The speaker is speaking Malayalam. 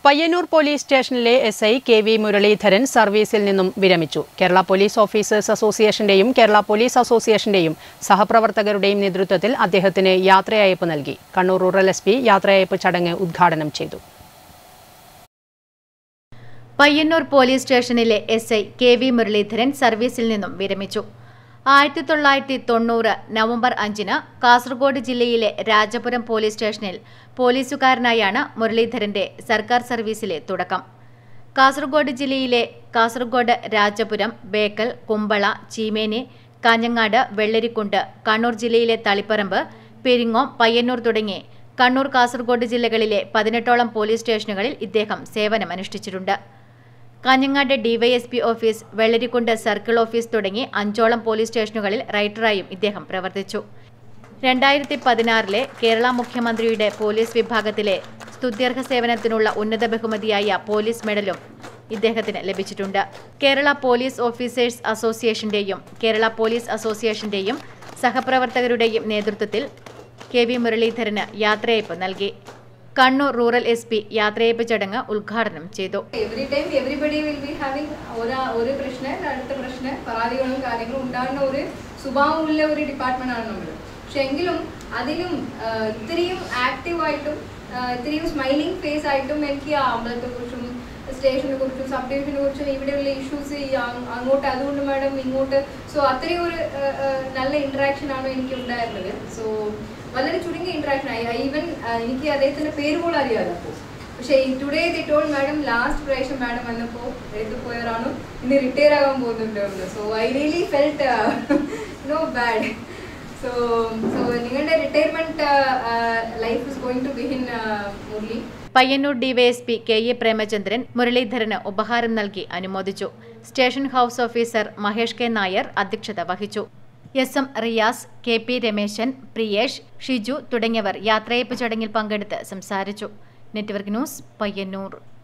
പയ്യന്നൂർ പോലീസ് സ്റ്റേഷനിലെ S I K V Muraleedharan സർവീസിൽ നിന്നും വിരമിച്ചു കേരള പോലീസ് ഓഫീസേഴ്സ് അസോസിയേഷന്റെയും കേരള പോലീസ് അസോസിയേഷന്റെയും സഹപ്രവർത്തകരുടെയും നേതൃത്വത്തിൽ അദ്ദേഹത്തിന് യാത്രയയപ്പ് നൽകി കണ്ണൂർ റൂറൽ എസ് പി യാത്രയയപ്പ് ചടങ്ങ് ഉദ്ഘാടനം ചെയ്തു പയ്യന്നൂർ പോലീസ് സ്റ്റേഷനിലെ S I K V Muraleedharan സർവീസിൽ നിന്നും വിരമിച്ചു ആയിരത്തി തൊള്ളായിരത്തി തൊണ്ണൂറ് നവംബർ അഞ്ചിന് കാസർഗോഡ് ജില്ലയിലെ രാജപുരം പോലീസ് സ്റ്റേഷനിൽ പോലീസുകാരനായാണ് മുരളീധരന്റെ സർക്കാർ സർവീസിലെ തുടക്കം കാസർഗോഡ് ജില്ലയിലെ കാസർഗോഡ് രാജപുരം ബേക്കൽ കുമ്പള ചീമേനി കാഞ്ഞങ്ങാട് വെള്ളരിക്കുണ്ട് കണ്ണൂർ ജില്ലയിലെ തളിപ്പറമ്പ് പെരിങ്ങോം പയ്യന്നൂർ തുടങ്ങി കണ്ണൂർ കാസർഗോഡ് ജില്ലകളിലെ പതിനെട്ടോളം പോലീസ് സ്റ്റേഷനുകളിൽ ഇദ്ദേഹം സേവനമനുഷ്ഠിച്ചിട്ടുണ്ട് Kanhangad DYSP office Vellarikundu circle office തുടങ്ങി അഞ്ചോളം പോലീസ് സ്റ്റേഷനുകളിൽ റൈറ്ററായും ഇദ്ദേഹം പ്രവർത്തിച്ചു രണ്ടായിരത്തി പതിനാറിലെ കേരള മുഖ്യമന്ത്രിയുടെ പോലീസ് വിഭാഗത്തിലെ സ്തുത്യർഹ സേവനത്തിനുള്ള ഉന്നത ബഹുമതിയായ പോലീസ് മെഡലും ഇദ്ദേഹത്തിന് ലഭിച്ചിട്ടുണ്ട് കേരള പോലീസ് ഓഫീസേഴ്സ് അസോസിയേഷന്റെയും കേരള പോലീസ് അസോസിയേഷന്റെയും സഹപ്രവർത്തകരുടെയും നേതൃത്വത്തിൽ കെ വി മുരളീധരന് യാത്രയയപ്പ് നൽകി കണ്ണൂർ റൂറൽ എസ് പി യാത്രയയപ്പ് ചടങ്ങ് ഉദ്ഘാടനം ചെയ്തു every time everybody will be having ഒരു ഒരു പ്രശ്നം അടുത്ത പ്രശ്നം പരാതികളും കാര്യങ്ങളും ഉണ്ടാകുന്ന ഒരു സ്വഭാവമുള്ള ഒരു ഡിപ്പാർട്ട്മെന്റ് ആണ് നമ്മൾ പക്ഷെ എങ്കിലും അതിലും ആ, ഇത്രയും ആക്റ്റീവായിട്ടും ഇത്രയും സ്മൈലിംഗ് ഫേസ് ആയിട്ടും എനിക്ക് ആ അമ്പലത്തെ കുറിച്ചും സ്റ്റേഷനെ കുറിച്ചും സബ് ഡിവിഷനെ കുറിച്ചും ഇവിടെയുള്ള ഇഷ്യൂസ് അങ്ങോട്ട് അതുകൊണ്ട് മാഡം ഇങ്ങോട്ട് സോ അത്രയും ഒരു ആ, ആ, നല്ല ഇന്ററാക്ഷൻ ആണ് എനിക്ക് ഉണ്ടായിരുന്നത് സോ വളരെ ചുരുങ്ങിയ ഇന്ററാക്ഷൻ ആയി ഈവൻ എനിക്ക് അദ്ദേഹത്തിന്റെ പേര് പോലും അറിയാതെ അപ്പോൾ പക്ഷേ today the toll madam last പ്രാവശ്യം മാഡം വന്നപ്പോൾ എടുത്തു പോയവരാണ് ഇന്ന് റിട്ടയർ ആകാൻ പോകുന്നുണ്ട് so I really felt no bad so so നിങ്ങളുടെ retirement life is going to behind Murali Payyanur DYSP K A Premachandran മുരളീധരന് ഉപഹാരം നൽകി അനുമോദിച്ചു station house officer Mahesh K Nair അധ്യക്ഷത വഹിച്ചു S M Riyas K P Rameshan Priyesh Shiju തുടങ്ങിയവർ യാത്രയപ്പ് ചടങ്ങിൽ പങ്കെടുത്ത് സംസാരിച്ചു നെറ്റ്വർക്ക് ന്യൂസ് പയ്യന്നൂർ